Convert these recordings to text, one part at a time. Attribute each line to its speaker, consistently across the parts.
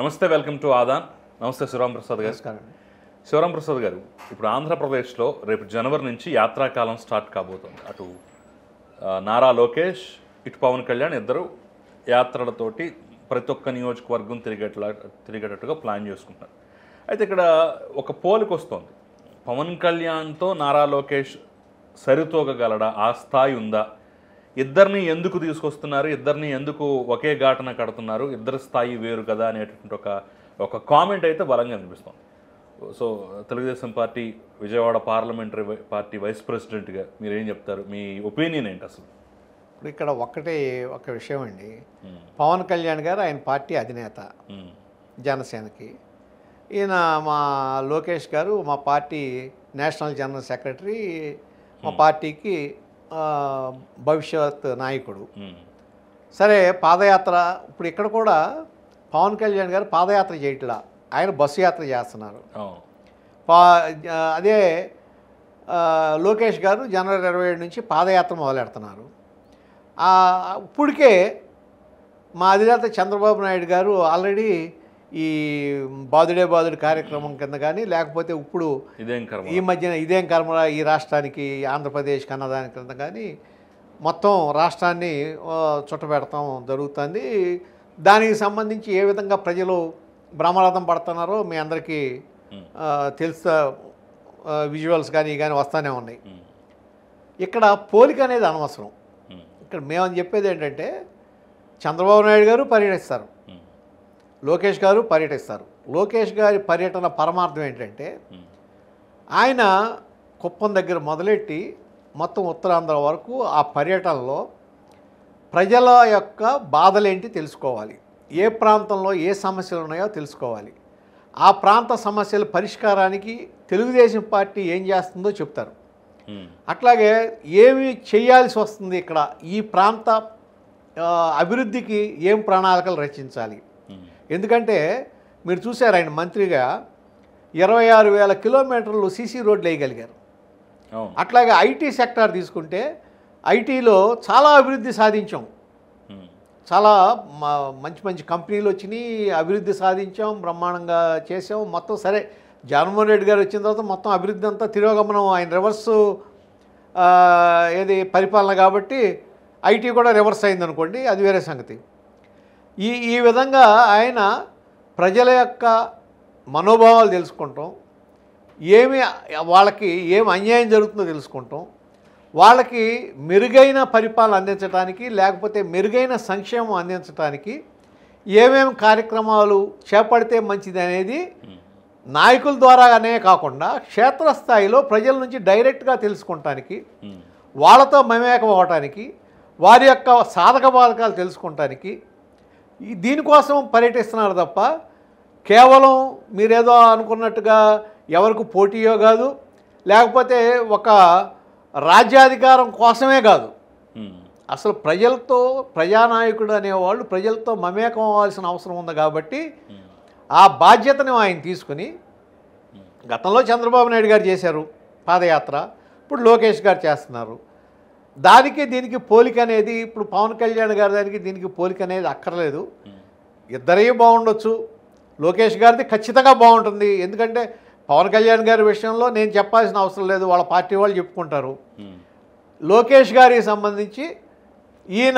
Speaker 1: నమస్తే welcome to ఆదాన్ నమస్తే శివరాం ప్రసాద్ గారు
Speaker 2: నమస్కారం
Speaker 1: శివరాం ప్రసాద్ గారు ఇప్పుడు ఆంధ్రప్రదేశ్లో రేపు జనవరి నుంచి యాత్రాకాలం స్టార్ట్ కాబోతుంది అటు ఆ, నారా లోకేష్ ఇటు పవన్ కళ్యాణ్ ఇద్దరు యాత్రలతోటి ప్రతి ఒక్క నియోజకవర్గం తిరిగేట్లా తిరిగేటట్టుగా ప్లాన్ చేసుకుంటున్నారు అయితే ఇక్కడ ఒక పోలిక వస్తుంది పవన్ కళ్యాణ్తో నారా లోకేష్ సరితూగగలడా ఆ స్థాయి ఉందా ఇద్దరిని ఎందుకు తీసుకొస్తున్నారు ఇద్దరిని ఎందుకు ఒకే ఘాటన కడుతున్నారు ఇద్దరి స్థాయి వేరు కదా అనేటటువంటి ఒక ఒక కామెంట్ అయితే బలంగా అనిపిస్తుంది so Telugu Desam party Vijayawada parliamentary వై- పార్టీ వైస్ ప్రెసిడెంట్గా మీరు ఏం చెప్తారు మీ ఒపీనియన్ ఏంటి అసలు
Speaker 2: ఇప్పుడు ఇక్కడ ఒక్కటే ఒక విషయం అండి పవన్ కళ్యాణ్ గారు ఆయన పార్టీ అధినేత
Speaker 1: మ్మ్.
Speaker 2: జనసేనకి ఈయన మా లోకేష్ గారు మా పార్టీ నేషనల్ జనరల్ సెక్రటరీ మా పార్టీకి ఆ, భవిష్యత్ నాయకుడు
Speaker 1: మ్మ్.
Speaker 2: సరే పాదయాత్ర ఇప్పుడు ఇక్కడ కూడా పవన్ కళ్యాణ్ గారు పాదయాత్ర చేయట్లా ఆయన బస్సు యాత్ర చేస్తున్నారు
Speaker 1: అవును
Speaker 2: పా ఆ, అదే ఆ, లోకేష్ గారు జనవరి ఇరవై ఏడు నుంచి పాదయాత్ర మొదలెడుతున్నారు ఆ, ఇప్పటికే మా అధినేత చంద్రబాబు నాయుడు గారు ఆల్రెడీ ఈ బాదుడే బాదుడు కార్యక్రమం కింద కానీ లేకపోతే ఇప్పుడు
Speaker 1: ఇదేం కర్మ
Speaker 2: ఈ మధ్యన ఇదేం కర్మరా ఈ రాష్ట్రానికి ఆంధ్రప్రదేశ్ కన్నదాని కింద కానీ మొత్తం రాష్ట్రాన్ని ఆ, చుట్టబెడతాం జరుగుతుంది దానికి సంబంధించి ఏ విధంగా ప్రజలు బ్రహ్మరథం పడుతున్నారో మీ అందరికీ
Speaker 1: మ్మ్.
Speaker 2: ఆ, తెలుసా విజువల్స్ కానీ ఇవి కానీ వస్తూనే ఉన్నాయి
Speaker 1: మ్మ్.
Speaker 2: ఇక్కడ పోలిక అనేది అనవసరం
Speaker 1: మ్మ్.
Speaker 2: ఇక్కడ మేమని చెప్పేది ఏంటంటే చంద్రబాబు నాయుడు గారు పర్యటిస్తారు
Speaker 1: మ్మ్.
Speaker 2: లోకేష్ గారు పర్యటిస్తారు లోకేష్ గారి పర్యటన పరమార్థం ఏంటంటే
Speaker 1: మ్మ్.
Speaker 2: ఆయన కుప్పం దగ్గర మొదలెట్టి మొత్తం ఉత్తరాంధ్ర వరకు ఆ పర్యటనలో ప్రజల యొక్క బాధలేంటి తెలుసుకోవాలి ఏ ప్రాంతంలో ఏ సమస్యలు ఉన్నాయో తెలుసుకోవాలి ఆ ప్రాంత సమస్యల పరిష్కారానికి తెలుగుదేశం పార్టీ ఏం చేస్తుందో చెప్తారు
Speaker 1: మ్మ్.
Speaker 2: అట్లాగే ఏమి చేయాల్సి వస్తుంది ఇక్కడ ఈ ప్రాంత ఆ, అభివృద్ధికి ఏం ప్రణాళికలు రచించాలి
Speaker 1: మ్మ్.
Speaker 2: ఎందుకంటే మీరు చూశారు ఆయన మంత్రిగా ఇరవై ఆరు వేల కిలోమీటర్లు సీసీ రోడ్లు వేయగలిగారు
Speaker 1: అవును
Speaker 2: అట్లాగే ఐటీ సెక్టార్ తీసుకుంటే ఐటీలో చాలా అభివృద్ధి సాధించాం
Speaker 1: మ్మ్.
Speaker 2: చాలా మ- మంచి మంచి కంపెనీలు వచ్చినాయి అభివృద్ధి సాధించాం బ్రహ్మాండంగా చేసాం మొత్తం సరే జగన్మోహన్ రెడ్డి గారు వచ్చిన తర్వాత మొత్తం అభివృద్ధి అంతా తిరోగమనం ఆయన రివర్స్ ఆ, ఏది పరిపాలన కాబట్టి ఐటీ కూడా రివర్స్ అయింది అనుకోండి అది వేరే సంగతి ఈ ఈ విధంగా ఆయన ప్రజల యొక్క మనోభావాలు తెలుసుకుంటాం ఏమి వాళ్ళకి ఏం అన్యాయం జరుగుతుందో తెలుసుకుంటాం వాళ్ళకి మెరుగైన పరిపాలన అందించడానికి లేకపోతే మెరుగైన సంక్షేమం అందించడానికి ఏమేమి కార్యక్రమాలు చేపడితే మంచిది అనేది
Speaker 1: మ్మ్.
Speaker 2: నాయకుల ద్వారానే కాకుండా క్షేత్రస్థాయిలో ప్రజల నుంచి డైరెక్ట్గా తెలుసుకుంటానికి
Speaker 1: మ్మ్.
Speaker 2: వాళ్ళతో మమేకం అవ్వటానికి వారి యొక్క సాధక బాధకాలు తెలుసుకుంటానికి ఈ దీనికోసం పర్యటిస్తున్నారు తప్ప కేవలం మీరేదో అనుకున్నట్టుగా ఎవరికి పోటీయో కాదు లేకపోతే ఒక రాజ్యాధికారం కోసమే కాదు
Speaker 1: మ్మ్.
Speaker 2: అసలు ప్రజలతో ప్రజానాయకుడు అనేవాళ్ళు ప్రజలతో మమేకం అవ్వాల్సిన అవసరం ఉంది కాబట్టి
Speaker 1: మ్మ్.
Speaker 2: ఆ బాధ్యతను ఆయన తీసుకుని గతంలో చంద్రబాబు నాయుడు గారు చేశారు పాదయాత్ర ఇప్పుడు లోకేష్ గారు చేస్తున్నారు దానికి దీనికి పోలిక అనేది ఇప్పుడు పవన్ కళ్యాణ్ గారి దానికి దీనికి పోలిక అనేది అక్కర్లేదు
Speaker 1: మ్మ్.
Speaker 2: ఇద్దరే బాగుండొచ్చు లోకేష్ గారిది ఖచ్చితంగా బాగుంటుంది ఎందుకంటే పవన్ కళ్యాణ్ గారి విషయంలో నేను చెప్పాల్సిన అవసరం లేదు వాళ్ళ పార్టీ వాళ్ళు చెప్పుకుంటారు
Speaker 1: మ్మ్.
Speaker 2: లోకేష్ గారికి సంబంధించి ఈయన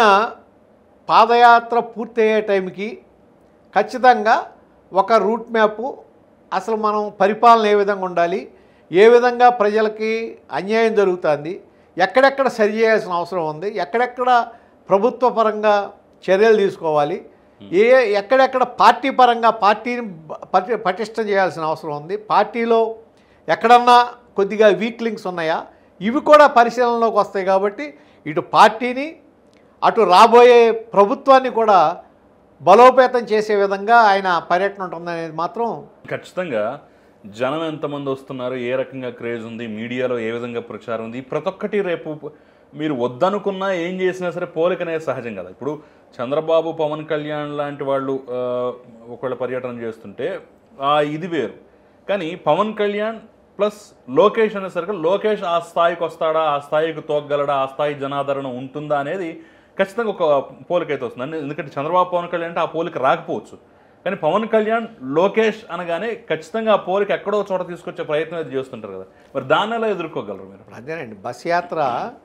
Speaker 2: పాదయాత్ర పూర్తయ్యే టైంకి ఖచ్చితంగా ఒక రూట్ మ్యాప్ అసలు మనం పరిపాలన ఏ విధంగా ఉండాలి ఏ విధంగా ప్రజలకి అన్యాయం జరుగుతుంది ఎక్కడెక్కడ సరి చేయాల్సిన అవసరం ఉంది ఎక్కడెక్కడ ప్రభుత్వ పరంగా చర్యలు తీసుకోవాలి ఏ ఎక్కడెక్కడ పార్టీ పరంగా పార్టీని బ- పటి పటిష్టం చేయాల్సిన అవసరం ఉంది పార్టీలో ఎక్కడన్నా కొద్దిగా వీక్ లింక్స్ ఉన్నాయా ఇవి కూడా పరిశీలనలోకి వస్తాయి కాబట్టి ఇటు పార్టీని అటు రాబోయే ప్రభుత్వాన్ని కూడా బలోపేతం చేసే విధంగా ఆయన పర్యటన ఉంటుందనేది మాత్రం
Speaker 1: ఖచ్చితంగా జనం ఎంతమంది వస్తున్నారు ఏ రకంగా క్రేజ్ ఉంది మీడియాలో ఏ విధంగా ప్రచారం ఉంది ఈ ప్రతి ఒక్కటి రేపు మీరు వద్దనుకున్నా ఏం చేసినా సరే పోలిక అనేది సహజం కదా ఇప్పుడు చంద్రబాబు పవన్ కళ్యాణ్ లాంటి వాళ్ళు ఆ, ఒకవేళ పర్యటన చేస్తుంటే ఆ, ఇది వేరు కానీ పవన్ కళ్యాణ్ ప్లస్ లోకేష్ అనేసరికి లోకేష్ ఆ స్థాయికి వస్తాడా ఆ స్థాయికి తోగలడా ఆ స్థాయి జనాదరణ ఉంటుందా అనేది ఖచ్చితంగా ఒక పోలిక అయితే వస్తుంది అంటే ఎందుకంటే చంద్రబాబు పవన్ కళ్యాణ్ అంటే ఆ పోలిక రాకపోవచ్చు కానీ పవన్ కళ్యాణ్ లోకేష్ అనగానే ఖచ్చితంగా ఆ పోలిక ఎక్కడో చోట తీసుకొచ్చే ప్రయత్నం అయితే చేస్తుంటారు కదా మరి దాన్ని ఎలా ఎదుర్కోగలరు మీరు
Speaker 2: అదేనండి బస్ యాత్ర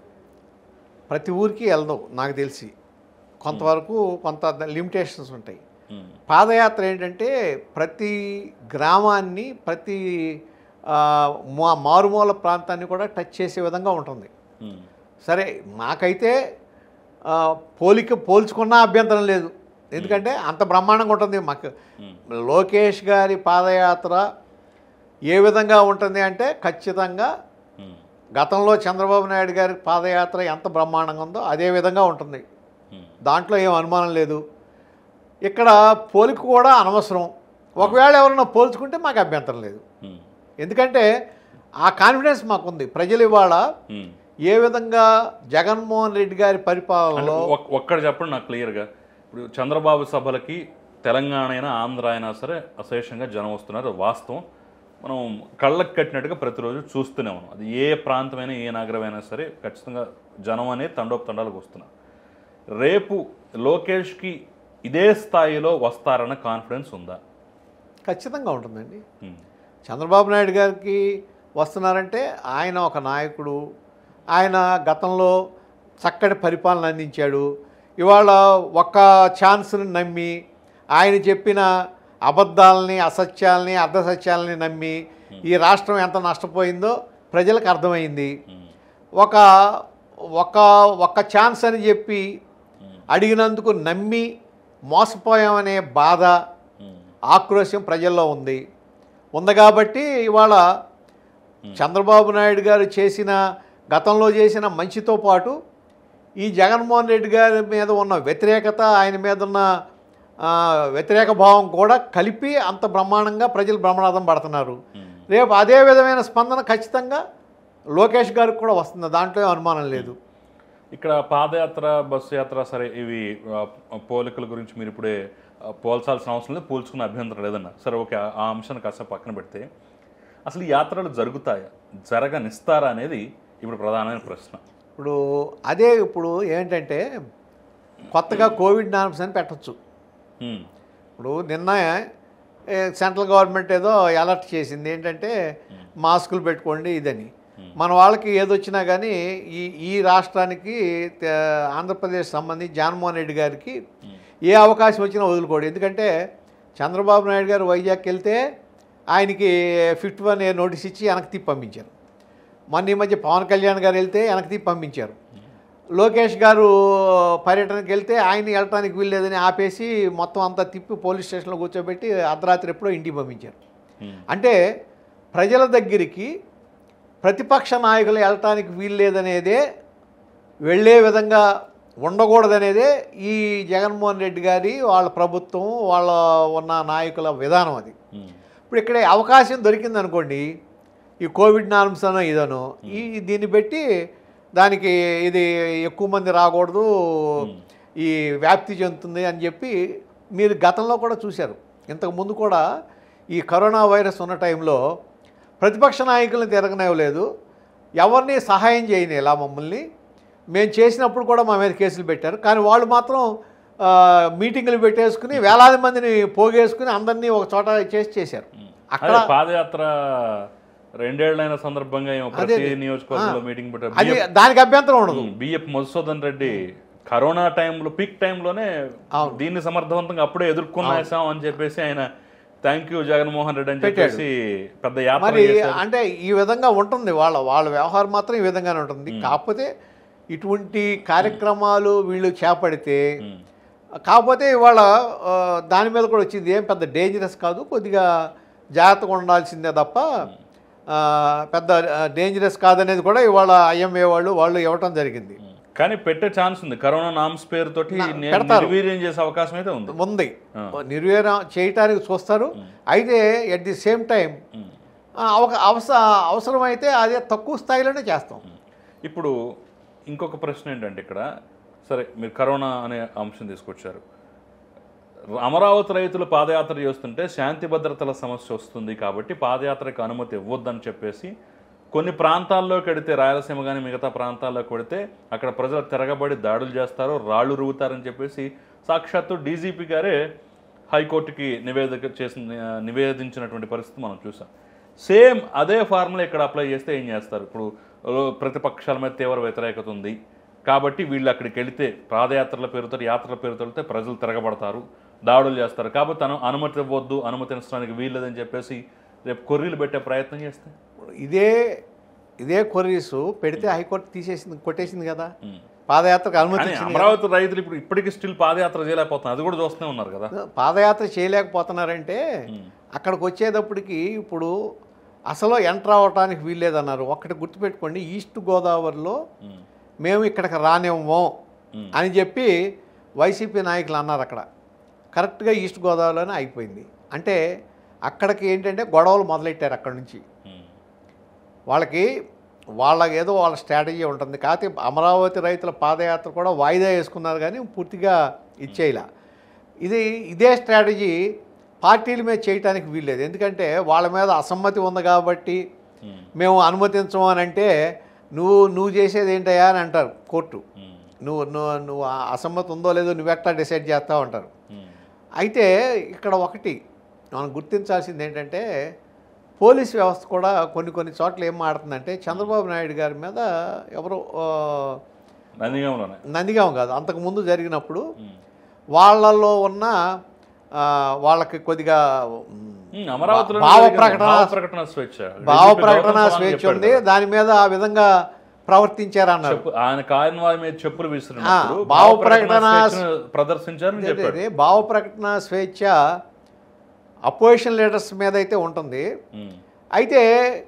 Speaker 2: ప్రతి ఊరికి వెళ్దాం నాకు తెలిసి కొంతవరకు కొంత లిమిటేషన్స్ ఉంటాయి
Speaker 1: ఉమ్,
Speaker 2: పాదయాత్ర ఏంటంటే ప్రతి గ్రామాన్ని ప్రతి ఆ, మా మారుమూల ప్రాంతాన్ని కూడా టచ్ చేసే విధంగా ఉంటుంది
Speaker 1: ఉమ్,
Speaker 2: సరే నాకైతే ఆ, పోలిక పోల్చుకున్నా అభ్యంతరం లేదు ఎందుకంటే అంత బ్రహ్మాండంగా ఉంటుంది మాకు
Speaker 1: ఉమ్,
Speaker 2: లోకేష్ గారి పాదయాత్ర ఏ విధంగా ఉంటుంది అంటే ఖచ్చితంగా
Speaker 1: ఉమ్,
Speaker 2: గతంలో చంద్రబాబు నాయుడు గారి పాదయాత్ర ఎంత బ్రహ్మాండంగా ఉందో అదే విధంగా ఉంటుంది
Speaker 1: ఉమ్,
Speaker 2: దాంట్లో ఏం అనుమానం లేదు ఇక్కడ పోలిక కూడా అనవసరం ఒకవేళ ఎవరన్నా పోల్చుకుంటే మాకు అభ్యంతరం లేదు
Speaker 1: ఉమ్,
Speaker 2: ఎందుకంటే ఆ కాన్ఫిడెన్స్ మాకుంది ప్రజలు ఇవాళ
Speaker 1: ఉమ్.
Speaker 2: ఏ విధంగా జగన్మోహన్ రెడ్డి గారి
Speaker 1: అంటే
Speaker 2: పరిపాలనలో
Speaker 1: ఒక్- ఒక్కటి చెప్పండి నాకు క్లియర్గా ఇప్పుడు చంద్రబాబు సభలకి తెలంగాణ అయినా ఆంధ్ర అయినా సరే అశేషంగా జనం వస్తున్నారు అది వాస్తవం మనం కళ్ళకు కట్టినట్టుగా ప్రతిరోజు చూస్తూనే ఉన్నాం అది ఏ ప్రాంతమైనా ఏ నగరమైనా సరే ఖచ్చితంగా జనం అనేది తండోపు తండాలకు వస్తున్నారు రేపు లోకేష్కి ఇదే స్థాయిలో వస్తారన్న కాన్ఫిడెన్స్ ఉందా
Speaker 2: ఖచ్చితంగా ఉంటుందండి
Speaker 1: ఉమ్,
Speaker 2: చంద్రబాబు నాయుడు గారికి వస్తున్నారంటే ఆయన ఒక నాయకుడు ఆయన గతంలో చక్కటి పరిపాలన అందించాడు ఇవాళ ఒక్క ఛాన్స్ని నమ్మి ఆయన చెప్పిన అబద్ధాలని అసత్యాలని అర్ధసత్యాలని నమ్మి ఈ రాష్ట్రం ఎంత నష్టపోయిందో ప్రజలకు అర్థమైంది
Speaker 1: ఉమ్,
Speaker 2: ఒక ఒక ఒక్క ఛాన్స్ అని చెప్పి అడిగినందుకు నమ్మి మోసపోయామనే బాధ
Speaker 1: ఉమ్,
Speaker 2: ఆక్రోశం ప్రజల్లో ఉంది ఉంది కాబట్టి ఇవాళ చంద్రబాబు నాయుడు గారు చేసిన గతంలో చేసిన మంచితో పాటు ఈ జగన్మోహన్ రెడ్డి గారి మీద ఉన్న వ్యతిరేకత ఆయన మీద ఉన్న ఆ, వ్యతిరేక భావం కూడా కలిపి అంత బ్రహ్మాండంగా ప్రజలు బ్రహ్మనాథం పడుతున్నారు
Speaker 1: ఉమ్.
Speaker 2: రేపు అదే విధమైన స్పందన ఖచ్చితంగా లోకేష్ గారికి కూడా వస్తుంది దాంట్లో ఏం అనుమానం లేదు
Speaker 1: ఇక్కడ పాదయాత్ర బస్సు యాత్ర సరే ఇవి ఆ, పోలికల గురించి మీరు ఇప్పుడే ఆ, పోల్చాల్సిన అవసరం లేదు పోల్చుకునే అభ్యంతరం లేదన్నారు సరే ఓకే ఆ- ఆ అంశాన్ని కాసేపు పక్కన పెడితే అసలు ఈ యాత్రలు జరుగుతాయా జరగనిస్తారా అనేది ఇప్పుడు ప్రధానమైన ప్రశ్న
Speaker 2: ఇప్పుడు అదే ఇప్పుడు ఏంటంటే కొత్తగా కోవిడ్ నామ్స్ అని పెట్టచ్చు
Speaker 1: ఉమ్,
Speaker 2: ఇప్పుడు నిన్న ఏ, సెంట్రల్ గవర్నమెంట్ ఏదో అలర్ట్ చేసింది ఏంటంటే మాస్కులు పెట్టుకోండి ఇదని మన వాళ్ళకి ఏదొచ్చినా కానీ ఈ ఈ రాష్ట్రానికి తే- ఆంధ్రప్రదేశ్ సంబంధించి జగన్మోహన్ రెడ్డి గారికి ఏ అవకాశం వచ్చినా వదులుకోడు ఎందుకంటే చంద్రబాబు నాయుడు గారు వైజాగ్కి వెళ్తే ఆయనకి ఫిఫ్టీ వన్ ఏ నోటీస్ ఇచ్చి వెనక్కి తిప్పి పంపించారు మొన్న ఈ మధ్య పవన్ కళ్యాణ్ గారు వెళ్తే వెనక్కి తిప్పి పంపించారు లోకేష్ గారు పర్యటనకి వెళ్తే ఆయన వెళ్ళటానికి వీల్లేదని ఆపేసి మొత్తం అంతా తిప్పి పోలీస్ స్టేషన్లో కూర్చోబెట్టి అర్ధరాత్రి ఎప్పుడో ఇంటికి పంపించారు
Speaker 1: ఉమ్,
Speaker 2: అంటే ప్రజల దగ్గరికి ప్రతిపక్ష నాయకులు వెళ్ళటానికి వీల్లేదనేదే వెళ్ళే విధంగా ఉండకూడదనేదే ఈ జగన్మోహన్ రెడ్డి గారి వాళ్ళ ప్రభుత్వం వాళ్ళ ఉన్న నాయకుల విధానం అది
Speaker 1: ఉమ్,
Speaker 2: ఇప్పుడు ఇక్కడ అవకాశం దొరికింది అనుకోండి ఈ కోవిడ్ నార్మ్స్ అనో ఇదనో ఈ దీన్ని పెట్టి దానికి ఇది ఎక్కువ మంది రాకూడదు ఈ వ్యాప్తి చెందుతుంది అని చెప్పి మీరు గతంలో కూడా చూశారు ఇంతకు ముందు కూడా ఈ కరోనా వైరస్ ఉన్న టైంలో ప్రతిపక్ష నాయకులను తిరగనివ్వలేదు ఎవరిని సహాయం చేయని ఇలా మమ్మల్ని మేము చేసినప్పుడు కూడా మా మీద కేసులు పెట్టారు కానీ వాళ్ళు మాత్రం ఆ, మీటింగులు పెట్టేసుకుని వేలాది మందిని పోగేసుకుని అందరినీ ఒక చోట చేసి చేశారు అక్కడ
Speaker 1: అదే పాదయాత్ర రెండేళ్లైన సందర్భంగా ఏమో ప్రతి నియోజకవర్గంలో మీటింగ్
Speaker 2: అది
Speaker 1: పెట్టారు
Speaker 2: దానికి అభ్యంతరం ఉండదు
Speaker 1: బిఎఫ్ మధుసూదన్ రెడ్డి కరోనా టైంలో పీక్ టైంలోనే దీన్ని సమర్థవంతంగా అప్పుడే ఎదుర్కొనేసాం అని చెప్పేసి ఆయన థ్యాంక్ యూ జగన్మోహన్ రెడ్డి అని చెప్పేసి పెద్ద యాత్ర
Speaker 2: మరి
Speaker 1: చేశారు
Speaker 2: అంటే ఈ విధంగా ఉంటుంది వాళ్ళ వాళ్ళ వ్యవహారం మాత్రం ఈ విధంగానే ఉంటుంది కాకపోతే ఇటువంటి కార్యక్రమాలు వీళ్ళు చేపడితే
Speaker 1: ఉమ్,
Speaker 2: కాకపోతే ఇవాళ ఆ, దాని మీద కూడా వచ్చింది ఏం పెద్ద డేంజరస్ కాదు కొద్దిగా జాగ్రత్తగా ఉండాల్సిందే తప్ప ఆ, పెద్ద డేంజరస్ కాదనేది కూడా ఇవాళ ఐఎంఏ వాళ్ళు వాళ్ళు ఇవ్వటం జరిగింది
Speaker 1: ఉమ్. కానీ పెట్టే ఛాన్స్ ఉంది కరోనా నామ్స్ పేరుతోటి నే-
Speaker 2: పెడతారు.
Speaker 1: నిర్వీర్యం చేసే అవకాశం అయితే ఉంది
Speaker 2: ఉంది నిర్వీర్యం చేయటానికి చూస్తారు అయితే at the same time
Speaker 1: um.
Speaker 2: అవక అవస అవసరమైతే అదే తక్కువ స్థాయిలోనే చేస్తాం
Speaker 1: ఇప్పుడు ఇంకొక ప్రశ్న ఏంటంటే ఇక్కడ సరే మీరు కరోనా అనే అంశం తీసుకొచ్చారు అమరావతి రైతులు పాదయాత్ర చేస్తుంటే శాంతి భద్రతల సమస్య వస్తుంది కాబట్టి పాదయాత్రకు అనుమతి ఇవ్వద్దని చెప్పేసి కొన్ని ప్రాంతాల్లోకి వెడితే రాయలసీమ కానీ మిగతా ప్రాంతాల్లోకి వెడితే అక్కడ ప్రజలు తిరగబడి దాడులు చేస్తారు రాళ్ళు రుగుతారని చెప్పేసి సాక్షాత్తు డీజీపీ గారే హైకోర్టుకి నివేదిక చేసిన నివేదించినటువంటి పరిస్థితి మనం చూసాం సేమ్ అదే ఫార్ములా ఇక్కడ అప్లై చేస్తే ఏం చేస్తారు ఇప్పుడు ఓ, ప్రతిపక్షాల మీద తీవ్ర వ్యతిరేకత ఉంది కాబట్టి వీళ్ళు అక్కడికి వెళితే పాదయాత్రల పేరుతో యాత్రల పేరుతో వెళ్తే ప్రజలు తిరగబడతారు దాడులు చేస్తారు కాబట్టి అను అనుమతి ఇవ్వద్దు అనుమతించడానికి వీల్లేదని చెప్పేసి రేపు కొర్రీలు పెట్టే ప్రయత్నం చేస్తే
Speaker 2: ఇదే ఇదే కొర్రీసు పెడితే హైకోర్టు తీసేసింది కొట్టేసింది కదా
Speaker 1: ఉమ్.
Speaker 2: పాదయాత్రకు అనుమతి
Speaker 1: కానీ
Speaker 2: ఇచ్చింది
Speaker 1: అమరావతి రైతులు ఇప్పుడు ఇప్పటికీ స్టిల్ పాదయాత్ర చేయలేకపోతున్నారు అది కూడా చూస్తూనే ఉన్నారు కదా
Speaker 2: పాదయాత్ర చేయలేకపోతున్నారంటే
Speaker 1: ఉమ్.
Speaker 2: అక్కడికి వచ్చేటప్పటికి ఇప్పుడు అసలు ఎంటర్ అవ్వటానికి వీల్లేదన్నారు ఒక్కటి గుర్తుపెట్టుకోండి ఈస్ట్ గోదావరిలో
Speaker 1: ఉమ్.
Speaker 2: మేము ఇక్కడికి రానివ్వము
Speaker 1: ఉమ్.
Speaker 2: అని చెప్పి వైసీపీ నాయకులు అన్నారు అక్కడ కరెక్ట్గా ఈస్ట్ గోదావరిలోనే అయిపోయింది అంటే అక్కడికి ఏంటంటే గొడవలు మొదలెట్టారు అక్కడ నుంచి
Speaker 1: ఉమ్.
Speaker 2: వాళ్ళకి వాళ్ళకి ఏదో వాళ్ళ స్ట్రాటజీ ఉంటుంది కాకపోతే అమరావతి రైతుల పాదయాత్ర కూడా వాయిదా వేసుకున్నారు కానీ పూర్తిగా ఇచ్చేయలా ఇది ఇదే స్ట్రాటజీ పార్టీల మీద చేయటానికి వీల్లేదు ఎందుకంటే వాళ్ళ మీద అసమ్మతి ఉంది కాబట్టి
Speaker 1: ఉమ్.
Speaker 2: మేము అనుమతించము అని అంటే నువ్వు నువ్వు చేసేది ఏంటయ్యా అని అంటారు కోర్టు
Speaker 1: ఉమ్.
Speaker 2: నువ్వు నువ్వు నువ్వు ఆ అసమ్మతి ఉందో లేదో నువ్వెట్లా డిసైడ్ చేస్తావు అంటారు
Speaker 1: ఉమ్.
Speaker 2: అయితే ఇక్కడ ఒకటి మనం గుర్తించాల్సింది ఏంటంటే పోలీస్ వ్యవస్థ కూడా కొన్ని కొన్ని చోట్ల ఏం మాడుతుందంటే చంద్రబాబు నాయుడు గారి మీద ఎవరు ఆ,
Speaker 1: నందిగాంలోనే
Speaker 2: నందిగాం కాదు అంతకుముందు జరిగినప్పుడు
Speaker 1: ఉమ్.
Speaker 2: వాళ్ళల్లో ఉన్న ఆ, వాళ్ళకి కొద్దిగా ఉమ్,
Speaker 1: ఉమ్, అమరావతిలో
Speaker 2: భావ
Speaker 1: జరిగిన
Speaker 2: ప్రకటన
Speaker 1: భావ ప్రకటన స్వేచ్ఛ
Speaker 2: భావ
Speaker 1: డీజీపీ
Speaker 2: ప్రకటన
Speaker 1: గౌతమ్ సవాంగ్
Speaker 2: స్వేచ్ఛ
Speaker 1: చెప్పాడు
Speaker 2: ఉంది
Speaker 1: కదా.
Speaker 2: దాని మీద ఆ విధంగా ప్రవర్తించారన్నారు
Speaker 1: చెప్పు ఆయన కాయన్వారి మీద చెప్పులు విసిరినప్పుడు
Speaker 2: ఆ,
Speaker 1: భావ
Speaker 2: భావ
Speaker 1: ప్రకటన
Speaker 2: ప్రకటన
Speaker 1: స్వేచ్ఛను ప్రదర్శించారని
Speaker 2: అదే,
Speaker 1: చెప్పాడు
Speaker 2: అదే, భావ ప్రకటన స్వేచ్ఛ అపోజిషన్ లీడర్స్ మీద అయితే ఉంటుంది
Speaker 1: ఉమ్.
Speaker 2: అయితే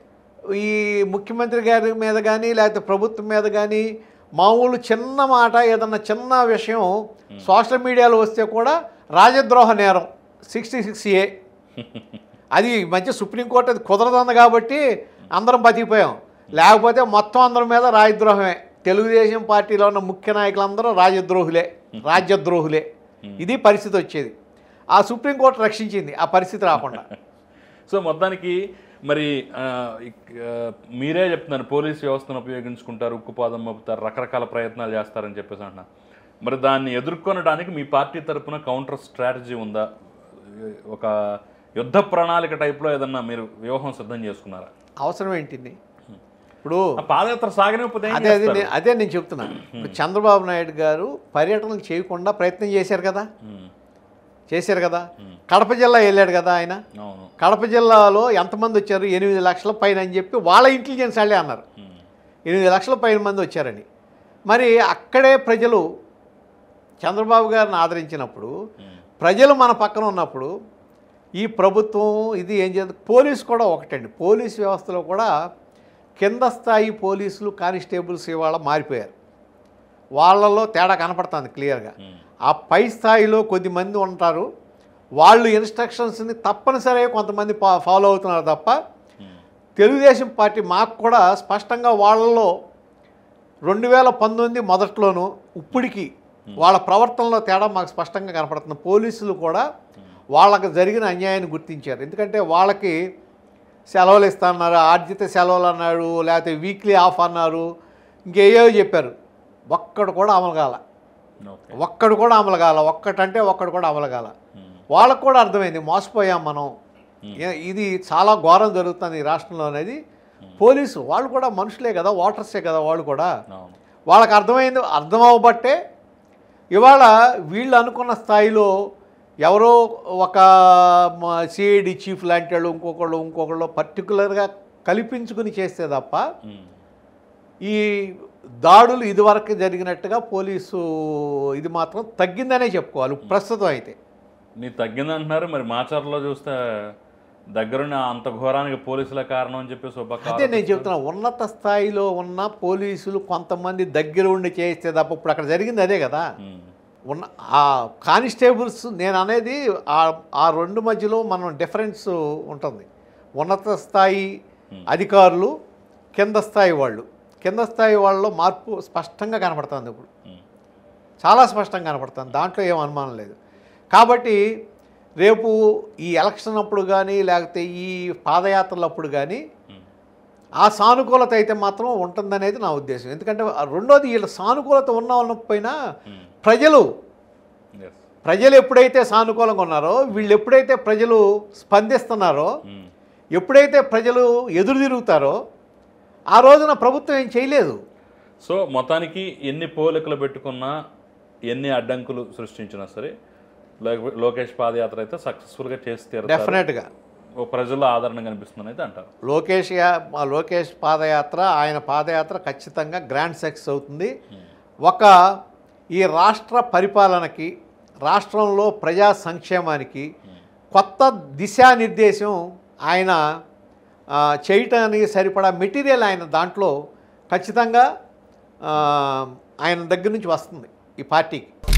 Speaker 2: ఈ ముఖ్యమంత్రి గారి మీద కానీ లేకపోతే ప్రభుత్వం మీద కానీ మామూలు చిన్న మాట ఏదన్నా చిన్న విషయం సోషల్ మీడియాలో వస్తే కూడా రాజద్రోహ నేరం సిక్స్టీ సిక్స్ ఏ అది ఈ మధ్య సుప్రీంకోర్టు అది కుదరదంది కాబట్టి అందరం బతికిపోయాం లేకపోతే మొత్తం అందరి మీద రాజద్రోహమే తెలుగుదేశం పార్టీలో ఉన్న ముఖ్య నాయకులందరూ రాజద్రోహులే రాజ్యద్రోహులే ఇది పరిస్థితి వచ్చేది ఆ సుప్రీంకోర్టు రక్షించింది ఆ పరిస్థితి రాకుండా
Speaker 1: సో మొత్తానికి మరి ఆ, ఇక్- ఆ, మీరే చెప్తున్నారు పోలీస్ వ్యవస్థను ఉపయోగించుకుంటారు ఉక్కుపాదం మోపుతారు రకరకాల ప్రయత్నాలు చేస్తారని చెప్పేసి అంటున్నా మరి దాన్ని ఎదుర్కొనడానికి మీ పార్టీ తరపున కౌంటర్ స్ట్రాటజీ ఉందా ఒక యుద్ధ ప్రణాళిక టైప్లో ఏదన్నా మీరు వ్యూహం సిద్ధం చేసుకున్నారా
Speaker 2: అవసరం ఏంటింది ఇప్పుడు
Speaker 1: ఆ పాదయాత్ర సాగనివ్వకపోతే ఏం
Speaker 2: అదే అదే
Speaker 1: చేస్తారు?
Speaker 2: నేను అదే నేను చెప్తున్నాను ఇప్పుడు చంద్రబాబు నాయుడు గారు పర్యటనలు చేయకుండా ప్రయత్నం చేశారు కదా
Speaker 1: ఉమ్,
Speaker 2: చేశారు కదా కడప జిల్లా వెళ్ళాడు కదా ఆయన
Speaker 1: అవును
Speaker 2: కడప జిల్లాలో ఎంతమంది వచ్చారు ఎనిమిది లక్షల పైన అని చెప్పి వాళ్ళ ఇంటెలిజెన్స్ వాళ్ళే అన్నారు
Speaker 1: ఉమ్,
Speaker 2: ఎనిమిది లక్షల పైన మంది వచ్చారని మరి అక్కడే ప్రజలు చంద్రబాబు గారిని ఆదరించినప్పుడు
Speaker 1: ఉమ్,
Speaker 2: ప్రజలు మన పక్కన ఉన్నప్పుడు ఈ ప్రభుత్వం ఇది ఏం చేస్తుంది పోలీసు కూడా ఒకటండి పోలీస్ వ్యవస్థలో కూడా కింద స్థాయి పోలీసులు కానిస్టేబుల్స్ ఇవాళ మారిపోయారు వాళ్ళల్లో తేడా కనపడుతుంది క్లియర్గా
Speaker 1: ఉమ్,
Speaker 2: ఆ పై స్థాయిలో కొద్దిమంది ఉంటారు వాళ్ళు ఇన్స్ట్రక్షన్స్ని తప్పనిసరిగా కొంతమంది ఫా ఫాలో అవుతున్నారు తప్ప
Speaker 1: ఉమ్,
Speaker 2: తెలుగుదేశం పార్టీ మాకు కూడా స్పష్టంగా వాళ్ళలో రెండు వేల పంతొమ్మిది మొదట్లోనూ ఇప్పటికి వాళ్ళ ప్రవర్తనలో తేడా మాకు స్పష్టంగా కనపడుతుంది పోలీసులు కూడా వాళ్ళకి జరిగిన అన్యాయాన్ని గుర్తించారు ఎందుకంటే వాళ్ళకి సెలవులు ఇస్తాన్నారు ఆర్జిత సెలవులు అన్నాడు లేకపోతే వీక్లీ ఆఫ్ అన్నారు ఇంకేయో చెప్పారు ఒక్కడు కూడా అమలు కాల
Speaker 1: ఓకే
Speaker 2: ఒక్కడు కూడా అమలు కాల ఒక్కటంటే ఒక్కడు కూడా అమలు కాల
Speaker 1: ఉమ్,
Speaker 2: వాళ్ళకు కూడా అర్థమైంది మోసపోయాం మనం ఏ- ఇది చాలా ఘోరం జరుగుతుంది ఈ రాష్ట్రంలో అనేది పోలీసు వాళ్ళు కూడా మనుషులే కదా ఓటర్సే కదా వాళ్ళు కూడా
Speaker 1: అవును
Speaker 2: వాళ్ళకి అర్థమైంది అర్థం అవ్వబట్టే ఇవాళ వీళ్ళు అనుకున్న స్థాయిలో ఎవరో ఒక సిఐడి చీఫ్ లాంటి వాళ్ళు ఇంకొకళ్ళు ఇంకొకళ్ళు పర్టికులర్గా కల్పించుకుని చేస్తే తప్ప
Speaker 1: ఉమ్,
Speaker 2: ఈ దాడులు ఇదివరకు జరిగినట్టుగా పోలీసు ఇది మాత్రం తగ్గిందనే చెప్పుకోవాలి ప్రస్తుతం అయితే
Speaker 1: నీ తగ్గిందంటున్నారు మరి మాచర్లో చూస్తే దగ్గరున్న అంత ఘోరానికి పోలీసుల కారణం అని చెప్పేసి ఒక పక్క
Speaker 2: అదే నేను చెప్తున్నా ఉన్నత స్థాయిలో ఉన్న పోలీసులు కొంతమంది దగ్గర ఉండి చేస్తే తప్ప ఇప్పుడు అక్కడ జరిగింది అదే కదా
Speaker 1: ఉమ్,
Speaker 2: ఉన్న ఆ కానిస్టేబుల్స్ నేను అనేది ఆ- ఆ రెండు మధ్యలో మనం డిఫరెన్స్ ఉంటుంది ఉన్నత స్థాయి అధికారులు కింద స్థాయి వాళ్ళు కింద స్థాయి వాళ్ళలో మార్పు స్పష్టంగా కనపడుతుంది ఇప్పుడు
Speaker 1: ఉమ్,
Speaker 2: చాలా స్పష్టంగా కనపడుతుంది దాంట్లో ఏం అనుమానం లేదు కాబట్టి రేపు ఈ ఎలక్షన్ అప్పుడు కానీ లేకపోతే ఈ పాదయాత్రలు అప్పుడు కానీ
Speaker 1: ఉమ్,
Speaker 2: ఆ సానుకూలత అయితే మాత్రం ఉంటుందనేది నా ఉద్దేశం ఎందుకంటే ఆ రెండోది వీళ్ళ సానుకూలత ఉన్న ఉన్నపోయినా
Speaker 1: ఉమ్,
Speaker 2: ప్రజలు
Speaker 1: yes.
Speaker 2: ప్రజలు ఎప్పుడైతే సానుకూలంగా ఉన్నారో వీళ్ళు ఎప్పుడైతే ప్రజలు స్పందిస్తున్నారో
Speaker 1: ఉమ్.
Speaker 2: ఎప్పుడైతే ప్రజలు ఎదురు తిరుగుతారో ఆ రోజున ప్రభుత్వం ఏం చేయలేదు
Speaker 1: సో మొత్తానికి ఎన్ని పోలికలు పెట్టుకున్నా ఎన్ని అడ్డంకులు సృష్టించినా సరే లో- లోకేష్ పాదయాత్ర అయితే సక్సెస్ఫుల్గా చేసి తీరుతారు
Speaker 2: డెఫినెట్గా
Speaker 1: ఓ ప్రజల్లో ఆదరణ కనిపిస్తుందని అయితే అంటారు
Speaker 2: లోకేష్ యా- మా లోకేష్ పాదయాత్ర ఆయన పాదయాత్ర ఖచ్చితంగా గ్రాండ్ సక్సెస్ అవుతుంది ఒక ఈ రాష్ట్ర పరిపాలనకి రాష్ట్రంలో ప్రజా సంక్షేమానికి కొత్త దిశానిర్దేశం ఆయన ఆ, చేయటానికి సరిపడా మెటీరియల్ ఆయన దాంట్లో ఖచ్చితంగా ఆ, ఆయన దగ్గర నుంచి వస్తుంది ఈ పార్టీకి